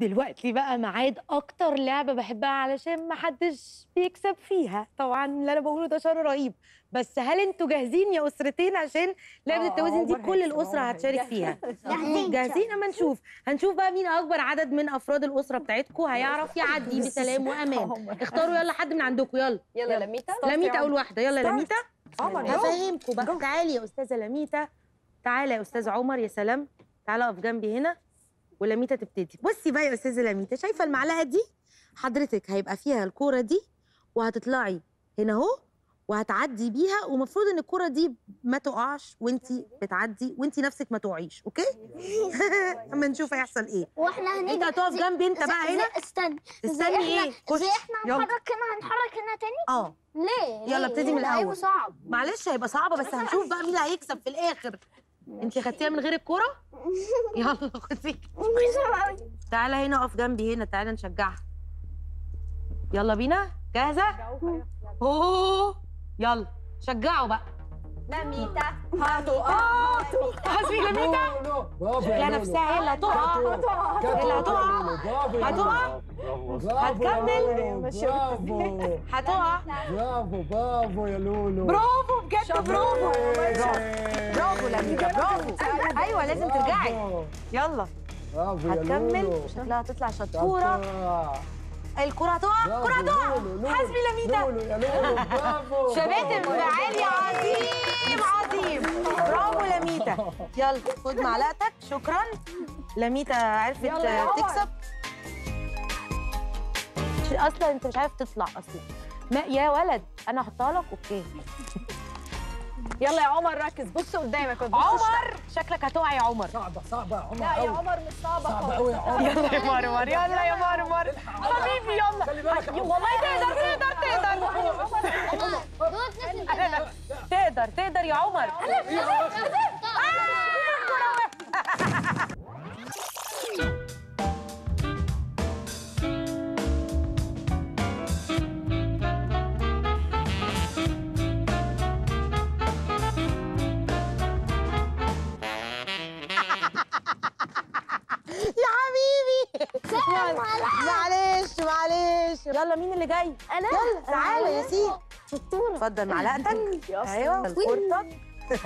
دلوقتي بقى ميعاد اكتر لعبه بحبها علشان ما حدش بيكسب فيها طبعا اللي انا بقوله ده شر رهيب بس هل انتوا جاهزين يا اسرتين عشان لعبه آه، التوازن دي عمر كل هيكسب، الاسره عمر هتشارك هيكسب. فيها جاهزين. جاهزين اما نشوف هنشوف بقى مين اكبر عدد من افراد الاسره بتاعتكم هيعرف يعدي بسلام وامان اختاروا يلا حد من عندكم يلا يلا لميتا لميتا اول واحده يلا ستارت. لميتا عمر هفهمكم بقى تعالي يا استاذه لميتا تعالى يا استاذ عمر يا سلام تعالى اقف جنبي هنا ولميتا تبتدي بصي بقى يا استاذه لميتا شايفه المعلقه دي حضرتك هيبقى فيها الكوره دي وهتطلعي هنا اهو وهتعدي بيها ومفروض ان الكوره دي ما تقعش وانتي بتعدي وانتي نفسك ما تقعيش اوكي اما نشوف هيحصل ايه واحنا هنيجي انت هتقف زي- جنبي انت زي- بقى زي- هنا استنى زي تستني احنا ايه خش زي احنا يلا هنحرك هنا هنحرك هنا تاني اه ليه يلا ليه؟ ابتدي من ده هيبقى الأول. صعب معلش هيبقى صعبه بس هنشوف بقى مين اللي هيكسب في الاخر انت خدتيها من غير الكوره يلا خدي صعب قوي تعالى هنا اقف جنبي هنا تعالى نشجعها يلا بينا جاهزه اوه يلا شجعوا بقى لميتا هاتوا هاتوا حسبي لميتا برافو يا نفسها هي اللي هتقع اللي هتقع هتقع هتكمل. برافو هتقع برافو برافو يا لولو برافو بجد برافو برافو لميتا برافو ايوه لازم ترجعي برافو. يلا برافو يا هتكمل لولو شكلها هتطلع شطوره شطورة. الكرة هتقع برافو، الكرة هتقع لولو، لولو. حسبي لميتا لولو يا لولو برافو شباتم برافو. عالي عظيم عظيم برافو لميتا يلا خد معلقتك شكرا لميتا عرفت يلا يا عمر. تكسب ش- اصلا انت مش عارف تطلع اصلا ما يا ولد انا احطها لك اوكي يلا يا عمر ركز بص قدامك ما تبصش عمر شكلك هتقع يا عمر صعبة صعبة يا عمر لا يا أوي. عمر مش صعبة صعبة خالص قوي يا عمر يلا يا مرمر يلا يا مرمر حبيبي يلا خلي بالك يا عمر. والله تقدر تقدر تقدر تقدر تقدر يا عمر يا حبيبي معلش معلش يلا مين اللي جاي انا يلا تعالى يا سيدي شطوره اتفضل معلقتك ايوه الكورتك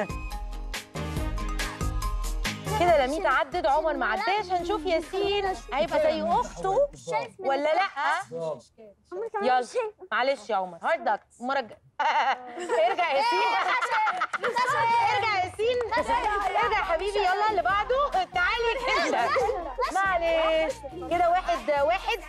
كده لميتا عدت عمر ما عداش هنشوف ياسين هيبقى زي اخته ولا لا برافو. يلا معلش يا عمر هارد دك المره الجايه ارجع يا ياسين ارجع يا ياسين ارجع يا حبيبي يلا اللي بعده تعالي كده معلش كده واحد واحد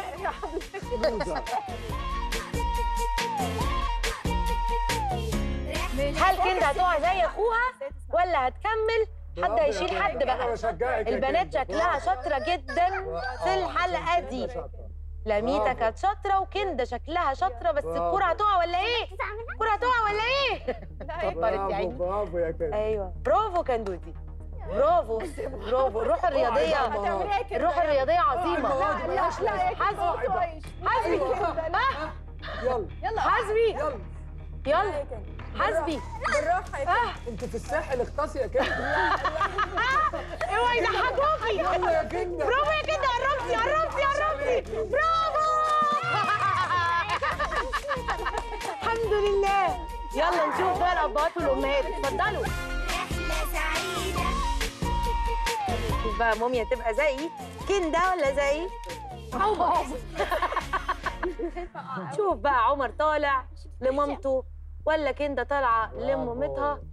هل كندا هتقع زي اخوها ولا هتكمل حد برافو يا هيشيل كندا. حد أنا بقى بشجعك يا البنات كندا. شكلها برافو. شاطره جدا في الحلقه دي لميتا برافو. كانت شاطره وكندا شكلها شاطره بس برافو. الكره هتقع ولا ايه الكره هتقع ولا ايه اتفضلت يا برافو عيني برافو يا كندا ايوه برافو كندوزي برافو برافو الروح الرياضيه الروح الرياضيه عظيمه لا لا لا يا كده حسبي ها يلا يلا حسبي يلا يلا حسبي بالراحة يا كده انت في الساحل اختصي يا كندا اوعي يضحكوكي يلا يا كندا برافو يا كده قربتي قربتي قربتي برافو الحمد لله يلا نشوف بقى الابهات والامهات اتفضلوا شوف بقى مامي هتبقى زي كندا ولا زي عمر شوف بقى عمر طالع لمامته ولا كندا طالعه لمامتها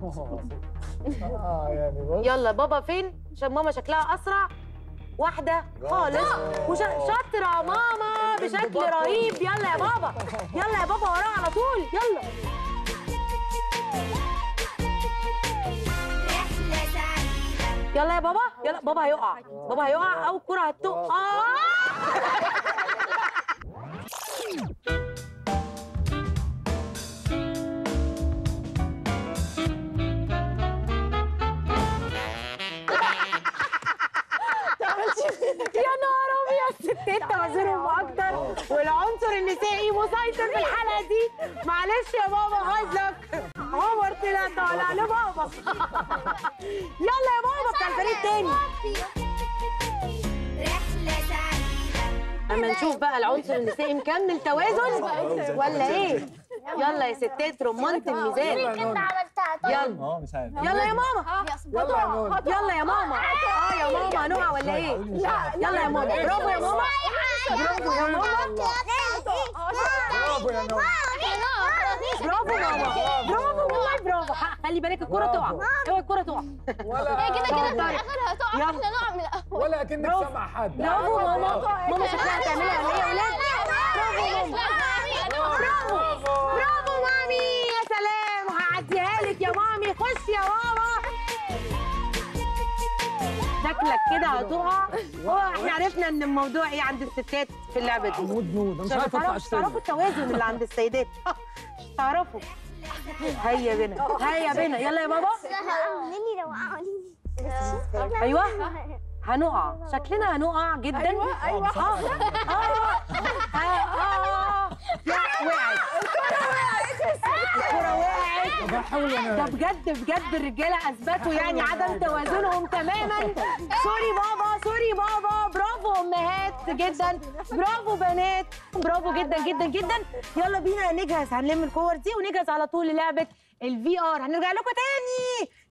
اه يعني بص يلا بابا فين عشان ماما شكلها اسرع واحده خالص وشاطره ماما بشكل رهيب يلا يا بابا يلا يا بابا وراه على طول يلا يلا يا بابا يلا بابا هيقع بابا هيقع او الكره هتقع يا نهار ابيض ستات تعذرهم اكتر والعنصر النسائي مسيطر في الحلقه دي معلش يا بابا غزك عمر طلع طالع لبابا يلا يا بابا بتاع الفريق التاني رحلة لما نشوف بقى العنصر النسائي مكمل توازن ولا ايه يلا يا ستات رمانة الميزان انت عملتها طيب يلا اه مش عارف يلا يا ماما يلا يا نور يلا يا ماما اه يا ماما هنقع ولا ايه يلا يا ماما برافو يا ماما برافو يا ماما برافو يا نور برافو ماما برافو والله برافو ح- خلي بالك الكرة تقع اوعي الكرة تقع ولا كده كده في اتفضلي. الاخر هتقع يلا. احنا نقع من الاول ولا كأنك برافو. سامع حد برافو ماما ماما شكلها هتعملها ولا ايه يا ولاد برافو ماما برافو برافو مامي يا سلام هعديها لك يا مامي خش يا ماما شكلك كده هتقع هو احنا عرفنا ان الموضوع ايه عند الستات في اللعبه دي مود مود انا مش مش عارف اطلع هتعرفوا مش هتعرفوا اشتغل التوازن اللي عند السيدات مش هتعرفوا هيا بنا هيا بنا يلا يا بابا ليلي لو قعدوا ايوه هنقع شكلنا هنقع جدا ايوه ايوه اه اه اه لا وقعت الكرة وقعت بحاول ده انا بجد بجد الرجاله اثبتوا يعني عدم توازنهم تماما سوري بابا سوري بابا برافو امهات جدا برافو بنات برافو جدا جدا جدا يلا بينا نجهز هنلم الكور دي ونجهز على طول للعبه الفي ار هنرجع لكم تاني